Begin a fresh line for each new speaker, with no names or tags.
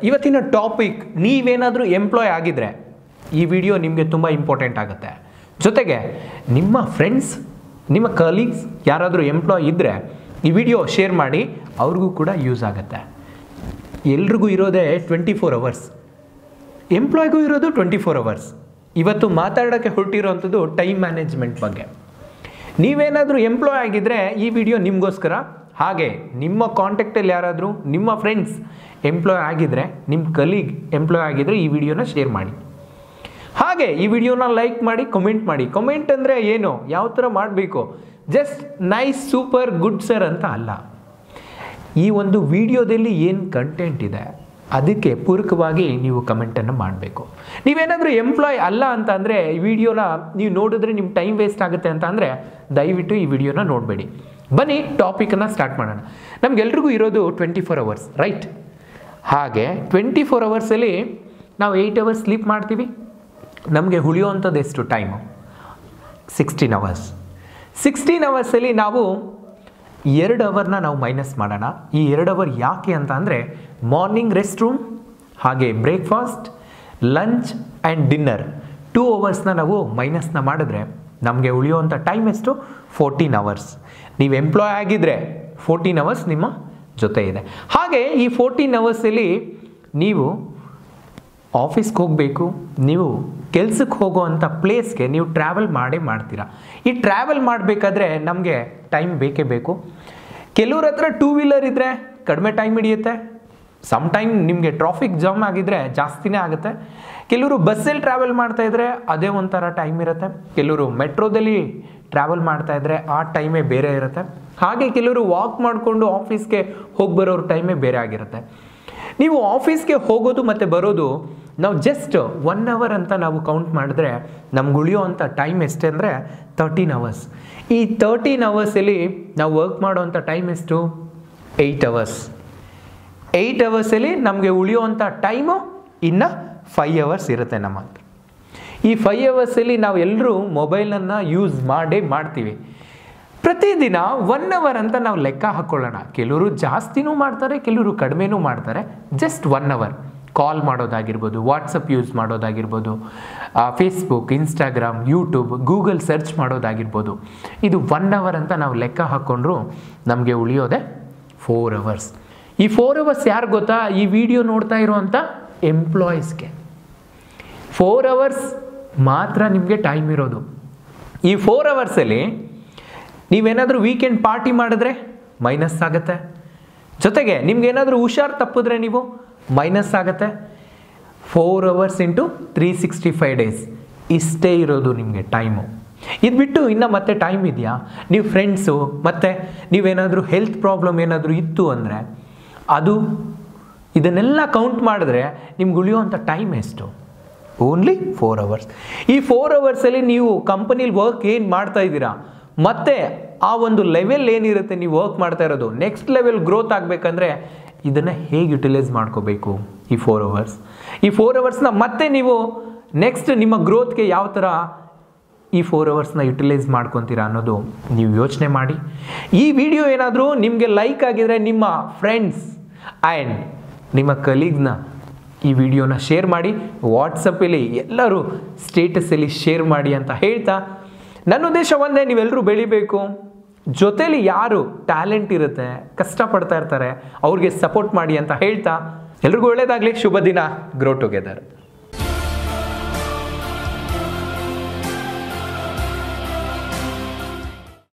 ಇವತ್ತಿನ ಟಾಪಿಕ್ ನೀವೇನಾದರೂ ಎಂಪ್ಲಾಯ್ ಆಗಿದ್ರೆ ಈ ವಿಡಿಯೋ ನಿಮಗೆ ತುಂಬ ಇಂಪಾರ್ಟೆಂಟ್ ಆಗುತ್ತೆ ಜೊತೆಗೆ ನಿಮ್ಮ ಫ್ರೆಂಡ್ಸ್ ನಿಮ್ಮ ಕಲೀಗ್ಸ್ ಯಾರಾದರೂ ಎಂಪ್ಲಾಯ್ ಇದ್ದರೆ ಈ ವಿಡಿಯೋ ಶೇರ್ ಮಾಡಿ ಅವ್ರಿಗೂ ಕೂಡ ಯೂಸ್ ಆಗುತ್ತೆ ಎಲ್ರಿಗೂ ಇರೋದೇ ಟ್ವೆಂಟಿ ಫೋರ್ ಅವರ್ಸ್ ಎಂಪ್ಲಾಯ್ಗೂ ಇರೋದು ಟ್ವೆಂಟಿ ಫೋರ್ ಅವರ್ಸ್ ಇವತ್ತು ಮಾತಾಡೋಕ್ಕೆ ಹೊರಟಿರೋವಂಥದ್ದು ಟೈಮ್ ಮ್ಯಾನೇಜ್ಮೆಂಟ್ ಬಗ್ಗೆ ನೀವೇನಾದರೂ ಎಂಪ್ಲಾಯ್ ಆಗಿದ್ದರೆ ಈ ವಿಡಿಯೋ ನಿಮಗೋಸ್ಕರ ಹಾಗೆ ನಿಮ್ಮ ಕಾಂಟ್ಯಾಕ್ಟಲ್ಲಿ ಯಾರಾದರೂ ನಿಮ್ಮ ಫ್ರೆಂಡ್ಸ್ ಎಂಪ್ಲಾಯ್ ಆಗಿದ್ದರೆ ನಿಮ್ಮ ಕಲೀಗ್ ಎಂಪ್ಲಾಯ್ ಆಗಿದ್ದರೆ ಈ ವಿಡಿಯೋನ ಶೇರ್ ಮಾಡಿ ಹಾಗೆ ಈ ವಿಡಿಯೋನ ಲೈಕ್ ಮಾಡಿ ಕಮೆಂಟ್ ಮಾಡಿ ಕಮೆಂಟ್ ಅಂದರೆ ಏನು ಯಾವ ಥರ ಮಾಡಬೇಕು just nice super good sir ಅಂತ ಅಲ್ಲ ಈ ಒಂದು ವಿಡಿಯೋದಲ್ಲಿ ಏನು ಕಂಟೆಂಟ್ ಇದೆ ಅದಕ್ಕೆ ಪೂರಕವಾಗಿ ನೀವು ಕಮೆಂಟನ್ನು ಮಾಡಬೇಕು ನೀವೇನಾದರೂ ಎಂಪ್ಲಾಯ್ ಅಲ್ಲ ಅಂತ ಅಂದರೆ ಈ ವಿಡಿಯೋನ ನೀವು ನೋಡಿದ್ರೆ ನಿಮ್ಮ ಟೈಮ್ ವೇಸ್ಟ್ ಆಗುತ್ತೆ ಅಂತ ಅಂದರೆ ದಯವಿಟ್ಟು ಈ ವಿಡಿಯೋನ ನೋಡಬೇಡಿ ಬನ್ನಿ ಟಾಪಿಕನ್ನು ಸ್ಟಾರ್ಟ್ ಮಾಡೋಣ ನಮಗೆಲ್ರಿಗೂ ಇರೋದು ಟ್ವೆಂಟಿ ಫೋರ್ ಅವರ್ಸ್ ರೈಟ್ ಹಾಗೆ ಟ್ವೆಂಟಿ ಫೋರ್ ಅವರ್ಸಲ್ಲಿ ನಾವು ಏಯ್ಟ್ ಅವರ್ಸ್ ಸ್ಲೀಪ್ ಮಾಡ್ತೀವಿ ನಮಗೆ ಉಳಿಯುವಂಥದ್ದು ಎಷ್ಟು ಟೈಮು ಸಿಕ್ಸ್ಟೀನ್ ಅವರ್ಸ್ ಸಿಕ್ಸ್ಟೀನ್ ಅವರ್ಸಲ್ಲಿ ನಾವು ಎರಡು ಅವರ್ನ ನಾವು ಮೈನಸ್ ಮಾಡೋಣ ಈ ಎರಡು ಅವರ್ ಯಾಕೆ ಅಂತ ಅಂದರೆ ಮಾರ್ನಿಂಗ್ ರೆಸ್ಟ್ ರೂಮ್ ಹಾಗೆ breakfast lunch and dinner two ಅವರ್ಸ್ನ ನಾವು ಮೈನಸ್ನ ಮಾಡಿದ್ರೆ ನಮಗೆ ಉಳಿಯುವಂಥ ಟೈಮ್ ಎಷ್ಟು ಫೋರ್ಟೀನ್ ಅವರ್ಸ್ ನೀವು ಎಂಪ್ಲಾಯ್ ಆಗಿದ್ದರೆ ಫೋರ್ಟೀನ್ ಅವರ್ಸ್ ನಿಮ್ಮ ಜೊತೆ ಇದೆ ಹಾಗೆ ಈ ಫೋರ್ಟೀನ್ ಅವರ್ಸಲ್ಲಿ ನೀವು ಆಫೀಸ್ಗೆ ಹೋಗಬೇಕು ನೀವು ಕೆಲ್ಸಕ್ಕೆ ಹೋಗೋವಂಥ ಪ್ಲೇಸ್ಗೆ ನೀವು ಟ್ರಾವೆಲ್ ಮಾಡೇ ಮಾಡ್ತೀರಾ ಈ ಟ್ರಾವೆಲ್ ಮಾಡಬೇಕಾದ್ರೆ ನಮಗೆ ಟೈಮ್ ಬೇಕೇ ಬೇಕು ಕೆಲವ್ರ ಹತ್ರ ಟೂ ವೀಲರ್ ಇದ್ದರೆ ಕಡಿಮೆ ಟೈಮ್ ಹಿಡಿಯುತ್ತೆ ಸಮ್ ಟೈಮ್ ನಿಮಗೆ ಟ್ರಾಫಿಕ್ ಜಾಮ್ ಆಗಿದ್ದರೆ ಜಾಸ್ತಿನೇ ಆಗುತ್ತೆ ಕೆಲವರು ಬಸ್ಸಲ್ಲಿ ಟ್ರಾವೆಲ್ ಮಾಡ್ತಾ ಇದ್ರೆ ಅದೇ ಒಂಥರ ಟೈಮ್ ಇರುತ್ತೆ ಕೆಲವರು ಮೆಟ್ರೋದಲ್ಲಿ ಟ್ರಾವೆಲ್ ಮಾಡ್ತಾ ಇದ್ರೆ ಆ ಟೈಮೇ ಬೇರೆ ಇರುತ್ತೆ ಹಾಗೆ ಕೆಲವರು ವಾಕ್ ಮಾಡಿಕೊಂಡು ಆಫೀಸ್ಗೆ ಹೋಗಿ ಬರೋರ ಟೈಮೇ ಬೇರೆ ಆಗಿರುತ್ತೆ ನೀವು ಆಫೀಸ್ಗೆ ಹೋಗೋದು ಮತ್ತು ಬರೋದು ನಾವು ಜಸ್ಟ್ ಒನ್ ಅವರ್ ಅಂತ ನಾವು ಕೌಂಟ್ ಮಾಡಿದ್ರೆ ನಮ್ಗೆ ಉಳಿಯೋವಂಥ ಟೈಮ್ ಎಷ್ಟೇ ಅಂದರೆ ತರ್ಟೀನ್ ಅವರ್ಸ್ ಈ ತರ್ಟೀನ್ ಅವರ್ಸಲ್ಲಿ ನಾವು ವರ್ಕ್ ಮಾಡೋವಂಥ ಟೈಮ್ ಎಷ್ಟು ಏಯ್ಟ್ ಅವರ್ಸ್ ಏಯ್ಟ್ ಅವರ್ಸಲ್ಲಿ ನಮಗೆ ಉಳಿಯುವಂಥ ಟೈಮು ಇನ್ನು ಫೈ ಅವರ್ಸ್ ಇರುತ್ತೆ ನಮ್ಮ ಹತ್ರ ಈ ಫೈ ಅವರ್ಸಲ್ಲಿ ನಾವು ಎಲ್ಲರೂ ಮೊಬೈಲನ್ನು ಯೂಸ್ ಮಾಡೇ ಮಾಡ್ತೀವಿ ಪ್ರತಿದಿನ ಒನ್ ಅವರ್ ಅಂತ ನಾವು ಲೆಕ್ಕ ಹಾಕ್ಕೊಳ್ಳೋಣ ಕೆಲವರು ಜಾಸ್ತಿನೂ ಮಾಡ್ತಾರೆ ಕೆಲವರು ಕಡಿಮೆನೂ ಮಾಡ್ತಾರೆ ಜಸ್ಟ್ ಒನ್ ಅವರ್ ಕಾಲ್ ಮಾಡೋದಾಗಿರ್ಬೋದು ವಾಟ್ಸಪ್ ಯೂಸ್ ಮಾಡೋದಾಗಿರ್ಬೋದು Facebook Instagram YouTube Google search ಮಾಡೋದಾಗಿರ್ಬೋದು ಇದು ಒನ್ ಅವರ್ ಅಂತ ನಾವು ಲೆಕ್ಕ ಹಾಕ್ಕೊಂಡ್ರು ನಮಗೆ ಉಳಿಯೋದೆ ಫೋರ್ ಅವರ್ಸ್ ಈ ಫೋರ್ ಅವರ್ಸ್ ಯಾರು ಗೊತ್ತಾ ಈ ವಿಡಿಯೋ ನೋಡ್ತಾ ಇರೋವಂಥ ಎಂಪ್ಲಾಯೀಸ್ಗೆ ಫೋರ್ ಅವರ್ಸ್ ಮಾತ್ರ ನಿಮಗೆ ಟೈಮ್ ಇರೋದು ಈ ಫೋರ್ ಅವರ್ಸಲ್ಲಿ ನೀವೇನಾದರೂ ವೀಕೆಂಡ್ ಪಾರ್ಟಿ ಮಾಡಿದ್ರೆ ಮೈನಸ್ ಆಗುತ್ತೆ ಜೊತೆಗೆ ನಿಮ್ಗೇನಾದರೂ ಹುಷಾರು ತಪ್ಪಿದ್ರೆ ನೀವು ಮೈನಸ್ ಆಗುತ್ತೆ four hours into three sixty five days ಇಷ್ಟೇ ಇರೋದು ನಿಮಗೆ ಟೈಮು ಇದು ಬಿಟ್ಟು ಇನ್ನು ಮತ್ತೆ ಟೈಮ್ ಇದೆಯಾ ನೀವು ಫ್ರೆಂಡ್ಸು ಮತ್ತು ನೀವೇನಾದರೂ ಹೆಲ್ತ್ ಪ್ರಾಬ್ಲಮ್ ಏನಾದರೂ ಇತ್ತು ಅಂದರೆ ಅದು ಇದನ್ನೆಲ್ಲ ಕೌಂಟ್ ಮಾಡಿದ್ರೆ ನಿಮ್ಗೆ ಉಳಿಯುವಂಥ ಟೈಮ್ ಎಷ್ಟು ಓನ್ಲಿ ಫೋರ್ ಅವರ್ಸ್ ಈ ಫೋರ್ ಅವರ್ಸಲ್ಲಿ ನೀವು ಕಂಪನಿಲಿ ವರ್ಕ್ ಏನು ಮಾಡ್ತಾ ಇದ್ದೀರಾ ಮತ್ತೆ ಆ ಒಂದು ಲೆವೆಲ್ ಏನಿರುತ್ತೆ ನೀವು ವರ್ಕ್ ಮಾಡ್ತಾ ಇರೋದು ನೆಕ್ಸ್ಟ್ ಲೆವೆಲ್ ಗ್ರೋತ್ ಆಗಬೇಕಂದ್ರೆ ಇದನ್ನು ಹೇಗೆ ಯುಟಿಲೈಸ್ ಮಾಡ್ಕೋಬೇಕು ಈ ಫೋರ್ ಅವರ್ಸ್ ಈ ಫೋರ್ ಅವರ್ಸ್ನ ಮತ್ತೆ ನೀವು ನೆಕ್ಸ್ಟ್ ನಿಮ್ಮ ಗ್ರೋತ್ಗೆ ಯಾವ ಥರ ಈ ಫೋರ್ ಅವರ್ಸ್ನ ಯುಟಿಲೈಸ್ ಮಾಡ್ಕೊತೀರಾ ಅನ್ನೋದು ನೀವು ಯೋಚನೆ ಮಾಡಿ ಈ ವಿಡಿಯೋ ಏನಾದರೂ ನಿಮಗೆ ಲೈಕ್ ಆಗಿದರೆ ನಿಮ್ಮ ಫ್ರೆಂಡ್ಸ್ ಆ್ಯಂಡ್ ನಿಮ್ಮ ಕಲೀಗ್ನ ಈ ವಿಡಿಯೋನ ಶೇರ್ ಮಾಡಿ ವಾಟ್ಸಪ್ಪಲ್ಲಿ ಎಲ್ಲರೂ ಸ್ಟೇಟಸಲ್ಲಿ ಶೇರ್ ಮಾಡಿ ಅಂತ ಹೇಳ್ತಾ ನನ್ನ ಉದ್ದೇಶ ಒಂದೇ ನೀವೆಲ್ಲರೂ ಬೆಳಿಬೇಕು ಜೊತೇಲಿ ಯಾರು ಟ್ಯಾಲೆಂಟ್ ಇರುತ್ತೆ ಕಷ್ಟಪಡ್ತಾ ಇರ್ತಾರೆ ಅವ್ರಿಗೆ ಸಪೋರ್ಟ್ ಮಾಡಿ ಅಂತ ಹೇಳ್ತಾ ಎಲ್ರಿಗೂ ಒಳ್ಳೇದಾಗಲಿ ಶುಭ ದಿನ ಗ್ರೋ ಟುಗೆದರ್